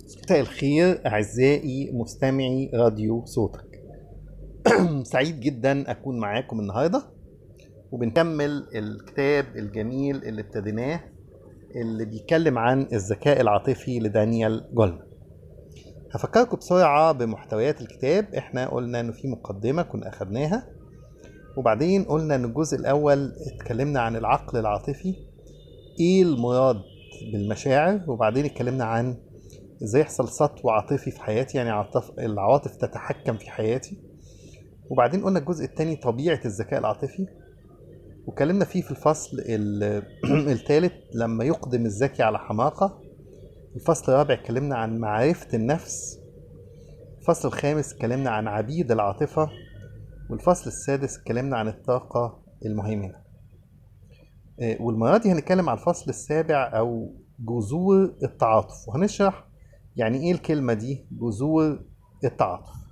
مساء الخير أعزائي مستمعي راديو صوتك سعيد جدا أكون معاكم النهاردة وبنكمل الكتاب الجميل اللي ابتديناه اللي بيتكلم عن الذكاء العاطفي لدانيال جولمان هفكركم بسرعة بمحتويات الكتاب احنا قلنا انه في مقدمة كنا اخدناها وبعدين قلنا ان الجزء الاول اتكلمنا عن العقل العاطفي ايه المراد بالمشاعر وبعدين اتكلمنا عن ازاي يحصل سطو عاطفي في حياتي يعني عاطف العواطف تتحكم في حياتي وبعدين قلنا الجزء الثاني طبيعة الذكاء العاطفي وكلمنا فيه في الفصل الثالث لما يقدم الذكي على حماقة الفصل الرابع اتكلمنا عن معرفة النفس الفصل الخامس اتكلمنا عن عبيد العاطفة والفصل السادس اتكلمنا عن الطاقة المهيمنة والمرة دي هنتكلم عن الفصل السابع أو جذور التعاطف وهنشرح يعني إيه الكلمة دي جذور التعاطف